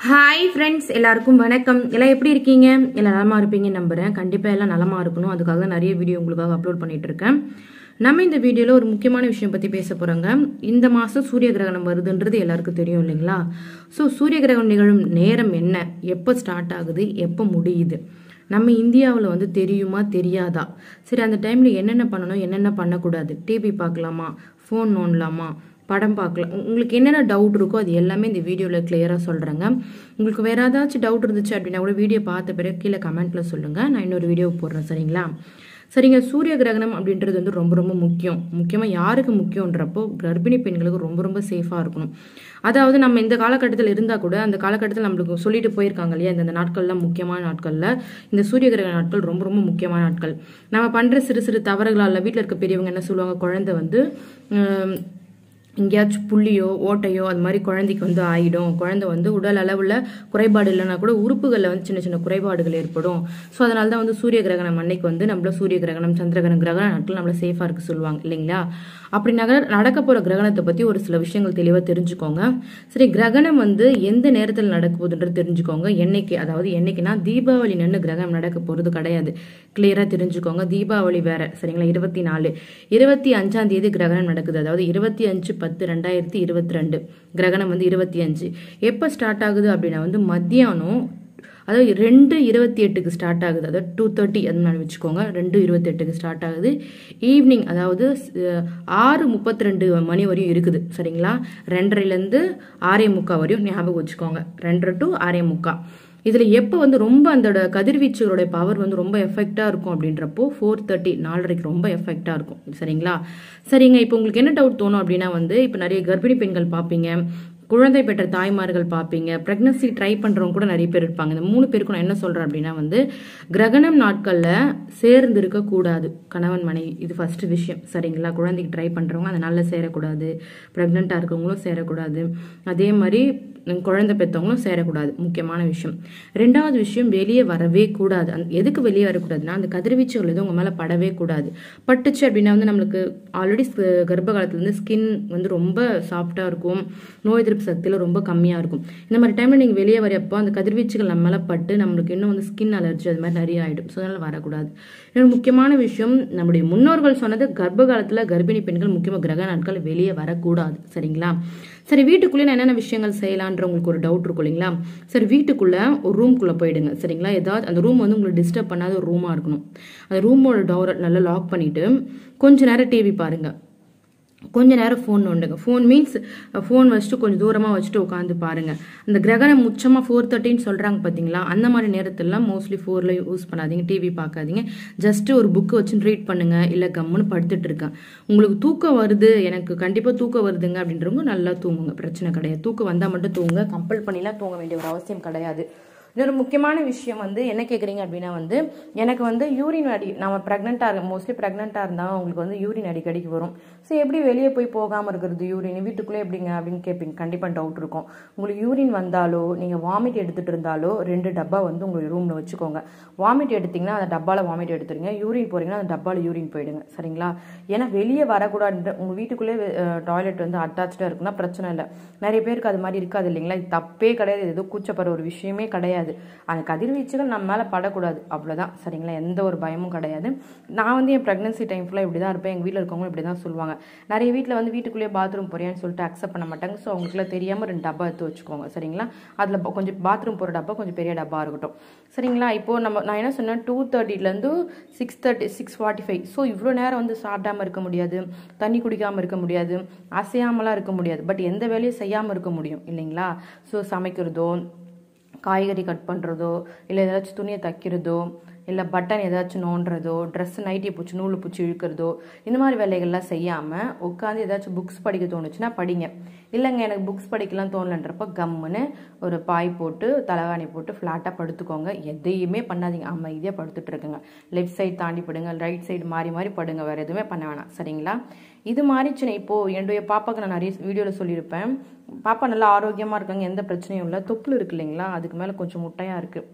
hi friends எல்லாருக்கும் வணக்கம் எல்லாம் எப்படி இருக்கீங்க எல்லாம் நலமா இருப்பீங்கன்னு நம்புறேன் கண்டிப்பா எல்லாம் நலமா இருக்கணும் அதுக்காக தான் நிறைய வீடியோ உங்களுக்காக அப்லோட் பண்ணிட்டு இருக்கேன் நம்ம இந்த வீடியோல ஒரு முக்கியமான விஷயம் பத்தி பேச போறோங்க இந்த மாசம் சூரிய கிரகணம் வருதுன்றது எல்லாருக்கும் தெரியும் இல்லைங்களா ஸோ சூரிய கிரகணம் நிகழும் நேரம் என்ன எப்போ ஸ்டார்ட் ஆகுது எப்போ முடியுது நம்ம இந்தியாவில் வந்து தெரியுமா தெரியாதா சரி அந்த டைமில் என்னென்ன பண்ணணும் என்னென்ன பண்ணக்கூடாது டிவி பார்க்கலாமா ஃபோன் நோண்டலாமா படம் பார்க்கலாம் உ- உங்களுக்கு என்னென்ன டவுட் இருக்கோ அது எல்லாமே இந்த வீடியோவில் கிளியராக சொல்கிறேங்க உங்களுக்கு வேறு ஏதாச்சும் டவுட் இருந்துச்சு அப்படின்னா கூட வீடியோ பார்த்த பிறகு கீழே கமெண்ட்டில் சொல்லுங்கள் நான் இன்னொரு வீடியோ போடுறேன் சரிங்களா சரிங்க சூரிய கிரகணம் அப்படின்றது வந்து ரொம்ப ரொம்ப முக்கியம் முக்கியமாக யாருக்கு முக்கியன்றப்போ கர்ப்பிணி பெண்களுக்கு ரொம்ப ரொம்ப சேஃபாக இருக்கணும் அதாவது நம்ம இந்த காலகட்டத்தில் இருந்தால் கூட அந்த காலகட்டத்தில் நம்மளுக்கு சொல்லிட்டு போயிருக்காங்க இல்லையா இந்த இந்த நாட்கள்லாம் முக்கியமான நாட்களில் இந்த சூரிய கிரகண நாட்கள் ரொம்ப ரொம்ப முக்கியமான நாட்கள் நம்ம பண்ணுற சிறு சிறு தவறுகளால் வீட்டில் இருக்க பெரியவங்க என்ன சொல்லுவாங்க குழந்தை வந்து ஹம், எங்கேயாச்சும் புள்ளியோ ஓட்டையோ அது மாதிரி குழந்தைக்கு வந்து ஆயிடும் குழந்தை வந்து உடல் அளவில் குறைபாடு இல்லைன்னா கூட உறுப்புகளில் வந்து சின்ன சின்ன குறைபாடுகள் ஏற்படும் ஸோ அதனால தான் வந்து சூரிய கிரகணம் அன்னைக்கு வந்து நம்மள சூரிய கிரகணம் சந்திர கிரகணம் கிரகண நாட்கள் நம்மள சேஃபாக இருக்க சொல்லுவாங்க இல்லைங்களா அப்படி நக நடக்க போகிற கிரகணத்தை பற்றி ஒரு சில விஷயங்கள் தெளிவாக தெரிஞ்சுக்கோங்க சரி கிரகணம் வந்து எந்த நேரத்தில் நடக்க போகுதுன்றது தெரிஞ்சுக்கோங்க என்னைக்கு அதாவது என்னைக்குன்னா தீபாவளி நின்று கிரகணம் நடக்க போகிறது கிடையாது கிளியராக தெரிஞ்சுக்கோங்க தீபாவளி வேற சரிங்களா இருபத்தி நாலு இருபத்தி அஞ்சாம் தேதி கிரகணம் நடக்குது அதாவது இருபத்தி அஞ்சு பத்து ரெண்டாயிரத்தி இருபத்தி ரெண்டு கிரகணம் வந்து இருபத்தி அஞ்சு எப்போ ஸ்டார்ட் ஆகுது அப்படின்னா வந்து மத்தியானம் அதாவது ரெண்டு இருபத்தி எட்டுக்கு ஸ்டார்ட் ஆகுது அதாவது டூ தேர்ட்டி அது மாதிரி வச்சுக்கோங்க ரெண்டு இருபத்தி எட்டுக்கு ஸ்டார்ட் ஆகுது ஈவினிங் அதாவது அஹ், ஆறு முப்பத்தி ரெண்டு மணி வரையும் இருக்குது சரிங்களா ரெண்டரைலேருந்து ஆறே முக்கால் வரையும் ஞாபகம் வச்சுக்கோங்க ரெண்டரை டு ஆறே முக்கால் இதில் எப்போ வந்து ரொம்ப அந்த கதிர்வீச்சுகளோட பவர் வந்து ரொம்ப எஃபெக்டாக இருக்கும் அப்படின்றப்போ ஃபோர் தேர்ட்டி நாலரைக்கு ரொம்ப எஃபெக்டாக இருக்கும் சரிங்களா சரிங்க இப்போ உங்களுக்கு என்ன டவுட் தோணும் அப்படின்னா வந்து இப்போ நிறைய கர்ப்பிணி பெண்கள் பார்ப்பீங்க குழந்தை பெற்ற தாய்மார்கள் பார்ப்பீங்க ப்ரெக்னன்சி ட்ரை பண்ணுறவங்க கூட நிறைய பேர் இருப்பாங்க இந்த மூணு பேருக்கு நான் என்ன சொல்கிறேன் அப்படின்னா வந்து கிரகணம் நாட்களில் சேர்ந்து இருக்கக்கூடாது கணவன் மனைவி இது ஃபர்ஸ்ட் விஷயம் சரிங்களா குழந்தைக்கு ட்ரை பண்ணுறவங்க அந்த நாளில் சேரக்கூடாது ப்ரெக்னெண்ட்டாக இருக்கவங்களும் சேரக்கூடாது அதே மாதிரி உம், குழந்தை பெற்றவங்களும் சேரக்கூடாது முக்கியமான விஷயம் ரெண்டாவது விஷயம் வெளியே வரவே கூடாது அந்த எதுக்கு வெளியே வரக்கூடாதுன்னா அந்த கதிர்வீச்சுகள் எதுவும் உங்க மேலே படவே கூடாது பட்டுச்சு அப்படின்னா வந்து நம்மளுக்கு ஆல்ரெடி கர்ப்ப காலத்துல இருந்து ஸ்கின் வந்து ரொம்ப சாஃப்டாக இருக்கும் நோய் எதிர்ப்பு சக்தியில் ரொம்ப கம்மியாக இருக்கும் இந்த மாதிரி டைமில் நீங்கள் வெளியே வரப்போ அந்த கதிர்வீச்சுகள் நம்ம மேலே பட்டு நம்மளுக்கு இன்னும் வந்து ஸ்கின் அலர்ஜி அது மாதிரி நிறைய ஆகிடும் ஸோ அதனால் வரக்கூடாது இன்னொரு முக்கியமான விஷயம் நம்முடைய முன்னோர்கள் சொன்னது கர்ப்ப காலத்தில் கர்ப்பிணி பெண்கள் முக்கியமாக கிரக நாட்கள் வெளியே வரக்கூடாது சரிங்களா சரி வீட்டுக்குள்ளே நான் என்னென்ன விஷயங்கள் செய்யலான்ற உங்களுக்கு ஒரு டவுட் இருக்கும் இல்லைங்களா சரி வீட்டுக்குள்ளே ஒரு ரூம்குள்ளே போயிடுங்க சரிங்களா ஏதாவது அந்த ரூம் வந்து உங்களுக்கு டிஸ்டர்ப் பண்ணாத ஒரு ரூமாக இருக்கணும் அந்த ரூமோட டோரை நல்லா லாக் பண்ணிவிட்டு கொஞ்ச நேரம் டிவி பாருங்க கொஞ்ச நேரம் ஃபோன் நோண்டுங்க ஃபோன் மீன்ஸ் ஃபோன் வச்சுட்டு கொஞ்சம் தூரமாக வச்சுட்டு உட்காந்து பாருங்க அந்த கிரகணம் உச்சமாக ஃபோர் தேர்ட்டின்னு சொல்கிறாங்க பார்த்தீங்களா அந்த மாதிரி நேரத்துலலாம் மோஸ்ட்லி ஃபோரில் யூஸ் பண்ணாதீங்க டிவி பார்க்காதீங்க ஜஸ்ட் ஒரு புக்கு வச்சு ரீட் பண்ணுங்க இல்லை கம்முன்னு படுத்துட்டு இருக்கேன் உங்களுக்கு தூக்கம் வருது எனக்கு கண்டிப்பாக தூக்கம் வருதுங்க அப்படின்றவங்க நல்லா தூங்குங்க பிரச்சனை கிடையாது தூக்கம் வந்தால் மட்டும் தூங்குங்க கம்பல் பண்ணிலாம் தூங்க வேண்டிய ஒரு அவசியம் கிடையாது இன்னொரு முக்கியமான விஷயம் வந்து என்ன கேட்குறீங்க அப்படின்னா வந்து எனக்கு வந்து யூரின் அடி நம்ம ப்ரெக்னெண்ட்டாக இருக்க மோஸ்ட்லி ப்ரெக்னெண்ட்டாக இருந்தால் உங்களுக்கு வந்து யூரின் அடிக்கடிக்கு வரும் ஸோ எப்படி வெளியே போய் போகாமல் இருக்கிறது யூரின் வீட்டுக்குள்ளே எப்படிங்க அப்படின்னு கேட்பீங்க கண்டிப்பாக டவுட் இருக்கும் உங்களுக்கு யூரின் வந்தாலோ நீங்கள் வாமிட் எடுத்துகிட்டு இருந்தாலோ ரெண்டு டப்பா வந்து உங்களுடைய ரூமில் வச்சுக்கோங்க வாமிட் எடுத்தீங்கன்னா அந்த டப்பாவில் வாமிட் எடுத்துருங்க யூரின் போகிறீங்கன்னா அந்த டப்பாவில் யூரின் போயிடுங்க சரிங்களா ஏன்னா வெளியே வரக்கூடாது உங்கள் வீட்டுக்குள்ளே டாய்லெட் வந்து அட்டாச்சாக இருக்குன்னா பிரச்சனை இல்லை நிறைய பேருக்கு அது மாதிரி இருக்காது இல்லைங்களா இது தப்பே கிடையாது இது ஏதோ கூச்சப்படுற ஒரு விஷயமே கிடையாது அந்த கதிர்வீச்சுகள் நம்ம மேலே படக்கூடாது அவ்வளோதான் சரிங்களா எந்த ஒரு பயமும் கிடையாது நான் வந்து என் ப்ரெக்னன்சி டைம் ஃபுல்லாக இப்படி தான் இருப்பேன் எங்கள் வீட்டில் இருக்கவங்க இப்படி தான் சொல்லுவாங்க நிறைய வீட்டில் வந்து வீட்டுக்குள்ளேயே பாத்ரூம் போறியான்னு சொல்லிட்டு அக்செப்ட் பண்ண மாட்டாங்க ஸோ அவங்களுக்குலாம் தெரியாமல் ரெண்டு டப்பா எடுத்து வச்சுக்கோங்க சரிங்களா அதில் கொஞ்சம் பாத்ரூம் போகிற டப்பா கொஞ்சம் பெரிய டப்பா இருக்கட்டும் சரிங்களா இப்போது நம்ம நான் என்ன சொன்னேன் டூ தேர்ட்டிலேருந்து six thirty six forty five so இவ்வளோ நேரம் வந்து சாப்பிடாம இருக்க முடியாது தண்ணி குடிக்காமல் இருக்க முடியாது அசையாமலாம் இருக்க முடியாது பட் எந்த வேலையும் செய்யாமல் இருக்க முடியும் இல்லைங்களா ஸோ சமைக்கிறதோ காய்கறி கட் பண்ணுறதோ இல்லை ஏதாச்சும் துணியை தைக்கிறதோ இல்லை பட்டன் ஏதாச்சும் நோண்டுறதோ ட்ரெஸ் நைட்டி பூச்சி நூல் பூச்சி இழுக்கிறதோ இந்த மாதிரி வேலைகள்லாம் செய்யாமல் உட்காந்து ஏதாச்சும் புக்ஸ் படிக்க தோணுச்சுன்னா படிங்க இல்லைங்க எனக்கு புக்ஸ் படிக்கலாம் தோணலன்றப்ப கம்முன்னு ஒரு பாய் போட்டு தலைவாணி போட்டு ஃப்ளாட்டாக படுத்துக்கோங்க எதையுமே பண்ணாதீங்க அமைதியாக படுத்துட்டு இருக்குங்க லெஃப்ட் சைடு தாண்டி படுங்க ரைட் சைடு மாறி மாறி படுங்க வேறு எதுவுமே பண்ண வேணாம் சரிங்களா இது மாதிரி சின்ன இப்போது என்னுடைய பாப்பாக்கு நான் நிறைய வீடியோவில் சொல்லியிருப்பேன் பாப்பா நல்லா ஆரோக்கியமாக இருக்காங்க எந்த பிரச்சனையும் இல்லை தொப்புள் இருக்கு இல்லைங்களா அதுக்கு மேலே கொஞ்சம் முட்டையாக இருக்குது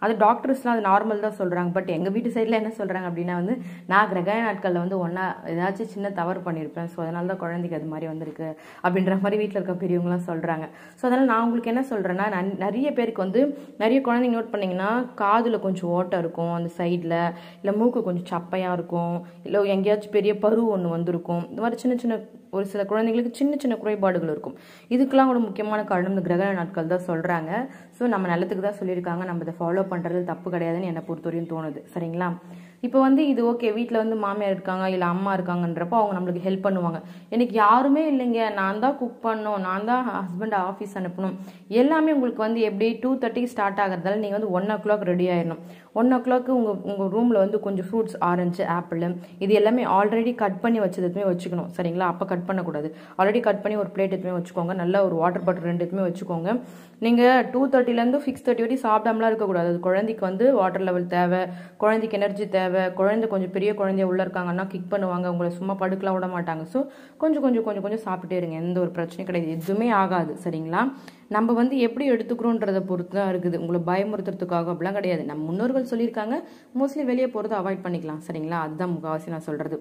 அது டாக்டர்ஸ்லாம் அது நார்மல் தான் சொல்கிறாங்க பட் எங்கள் வீட்டு சைடில் என்ன சொல்கிறாங்க அப்படின்னா வந்து நான் கிரக நாட்களில் வந்து ஒன்றா ஏதாச்சும் சின்ன தவறு பண்ணியிருப்பேன் ஸோ அதனால தான் குழந்தைக்கு அது மாதிரி வந்திருக்கு அப்படின்ற மாதிரி வீட்டில் இருக்க பெரியவங்களாம் சொல்கிறாங்க ஸோ அதனால் நான் உங்களுக்கு என்ன சொல்கிறேன்னா நான் நிறைய பேருக்கு வந்து நிறைய குழந்தைங்க நோட் பண்ணிங்கன்னா காதில் கொஞ்சம் ஓட்டை இருக்கும் அந்த சைடில் இல்லை மூக்கு கொஞ்சம் சப்பையாக இருக்கும் இல்லை எங்கேயாச்சும் பெரிய பரு ஒன்று வந்திருக்கும் இந்த மாதிரி சின்ன சின்ன ஒரு சில குழந்தைங்களுக்கு சின்ன சின்ன குறைபாடுகள் இருக்கும் இதுக்கெல்லாம் கூட முக்கியமான காரணம் இந்த கிரகண நாட்கள் தான் சொல்கிறாங்க ஸோ நம்ம நல்லத்துக்கு தான் சொல்லியிருக்காங்க நம்ம இதை ஃபாலோ பண்ணுறது தப்பு கிடையாதுன்னு என்னை பொறுத்தவரையும் தோணுது சரிங்களா இப்போ வந்து இது ஓகே வீட்டில் வந்து மாமியார் இருக்காங்க இல்லை அம்மா இருக்காங்கன்றப்போ அவங்க நம்மளுக்கு ஹெல்ப் பண்ணுவாங்க எனக்கு யாருமே இல்லைங்க நான் தான் குக் பண்ணணும் நான் தான் ஹஸ்பண்ட் ஆஃபீஸ் அனுப்பணும் எல்லாமே உங்களுக்கு வந்து எப்படி டூ தேர்ட்டிக்கு ஸ்டார்ட் ஆகிறதால நீங்கள் வந்து ஒன் ஓ கிளாக் ரெடி ஆயிடணும் ஒன் ஓ கிளாக்கு உங்கள் உங்கள் ரூமில் வந்து கொஞ்சம் ஃப்ரூட்ஸ் ஆரஞ்சு ஆப்பிள் இது எல்லாமே ஆல்ரெடி கட் பண்ணி வச்சதுமே வச்சுக்கணும் சரிங்களா அப்போ கட் பண்ணக்கூடாது ஆல்ரெடி கட் பண்ணி ஒரு பிளேட் எதுவுமே வச்சுக்கோங்க நல்ல ஒரு வாட்டர் பாட்டில் ரெண்டு எதுவுமே வச்சுக்கோங்க நீங்கள் டூ தேர்ட்டிலேருந்து சிக்ஸ் தேர்ட்டி வரைக்கும் சாப்பிடாமலாம் இருக்கக்கூடாது அது குழந்தைக்கு வந்து வாட்டர் லெவல் தேவை குழந்தைக்கு எனர்ஜி தேவை குழந்தை கொஞ்சம் பெரிய குழந்தைய உள்ளே இருக்காங்கன்னா கிக் பண்ணுவாங்க உங்களை சும்மா படுக்கலாம் விட மாட்டாங்க ஸோ கொஞ்சம் கொஞ்சம் கொஞ்சம் கொஞ்சம் சாப்பிட்டே இருங்க எந்த ஒரு பிரச்சனையும் கிடையாது எதுவுமே ஆகாது சரிங்களா நம்ம வந்து எப்படி எடுத்துக்கிறோன்றதை பொறுத்து தான் இருக்குது உங்களை பயமுறுத்துறதுக்காக அப்படிலாம் கிடையாது நம்ம முன்னோர்கள் சொல்லியிருக்காங்க மோஸ்ட்லி வெளியே போகிறத அவாய்ட் பண்ணிக்கலாம் சரிங்களா அதுதான் முக்கால்வாசி நான் சொல்கிறது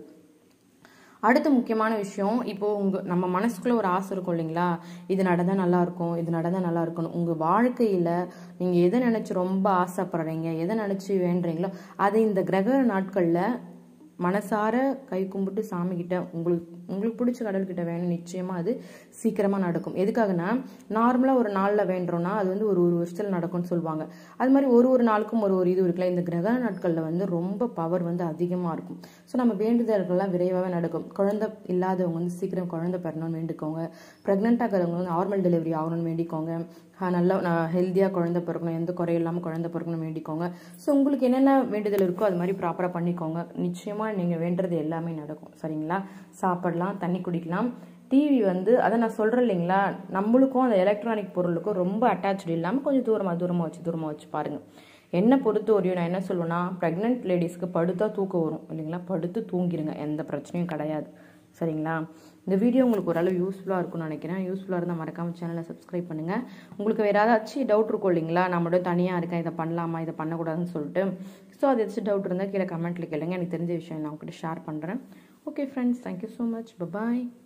அடுத்த முக்கியமான விஷயம் இப்போ உங்க நம்ம மனசுக்குள்ள ஒரு ஆசை இருக்கும் இல்லைங்களா இது நடந்தா நல்லா இருக்கும் இது நடந்தா நல்லா இருக்கணும் உங்க வாழ்க்கையில நீங்க எதை நினைச்சு ரொம்ப ஆசைப்படுறீங்க எதை நினைச்சு வேண்டுறீங்களோ அதை இந்த கிரக நாட்கள்ல மனசார கை கும்பிட்டு சாமி கிட்ட உங்களுக்கு உங்களுக்கு பிடிச்ச கடவுள்கிட்ட வேணும் நிச்சயமா அது சீக்கிரமா நடக்கும் எதுக்காகனா நார்மலா ஒரு நாள்ல வேண்டுறோம்னா அது வந்து ஒரு ஒரு வருஷத்துல நடக்கும்னு சொல்லுவாங்க அது மாதிரி ஒரு ஒரு நாளுக்கும் ஒரு ஒரு இது இருக்குல்ல இந்த கிரக நாட்கள்ல வந்து ரொம்ப பவர் வந்து அதிகமா இருக்கும் ஸோ நம்ம வேண்டுதல்கள்லாம் விரைவாகவே நடக்கும் குழந்தை இல்லாதவங்க வந்து சீக்கிரம் குழந்தை பெறணும்னு வேண்டிக்கோங்க ப்ரெக்னெண்ட்டாக இருக்கிறவங்க வந்து நார்மல் டெலிவரி ஆகணும்னு வேண்டிக்கோங்க நல்லா ஹெல்த்தியாக குழந்தை பிறக்கணும் எந்த குறையும் இல்லாமல் குழந்தை பிறக்கணும் வேண்டிக்கோங்க ஸோ உங்களுக்கு என்னென்ன வேண்டுதல் இருக்கோ அது மாதிரி ப்ராப்பராக பண்ணிக்கோங்க நிச்சயமாக நீங்கள் வேண்டுறது எல்லாமே நடக்கும் சரிங்களா சாப்பிடலாம் தண்ணி குடிக்கலாம் டிவி வந்து அதை நான் சொல்கிறேன் இல்லைங்களா நம்மளுக்கும் அந்த எலக்ட்ரானிக் பொருளுக்கும் ரொம்ப அட்டாச்சு இல்லாமல் கொஞ்சம் தூரமாக தூரமாக வச்சு தூரமாக வச்சு பாருங்கள் என்னை பொறுத்த வரையும் நான் என்ன சொல்லுவேன்னா ப்ரெக்னென்ட் லேடிஸ்க்கு படுத்தா தூக்கம் வரும் இல்லைங்களா படுத்து தூங்கிடுங்க எந்த பிரச்சனையும் கிடையாது சரிங்களா இந்த வீடியோ உங்களுக்கு ஓரளவு யூஸ்ஃபுல்லாக இருக்கும்னு நினைக்கிறேன் யூஸ்ஃபுல்லாக இருந்தால் மறக்காம சேனலை சப்ஸ்கிரைப் பண்ணுங்கள் உங்களுக்கு வேறு ஏதாச்சும் டவுட் இருக்கும் இல்லைங்களா நான் மட்டும் தனியாக இருக்கேன் இதை பண்ணலாமா இதை பண்ணக்கூடாதுன்னு சொல்லிட்டு ஸோ அது ஏதாச்சும் டவுட் இருந்தால் கீழே கமெண்ட்டில் கேளுங்க எனக்கு தெரிஞ்ச விஷயம் நான் உங்ககிட்ட ஷேர் பண்ணுறேன் okay friends thank you so much bye bye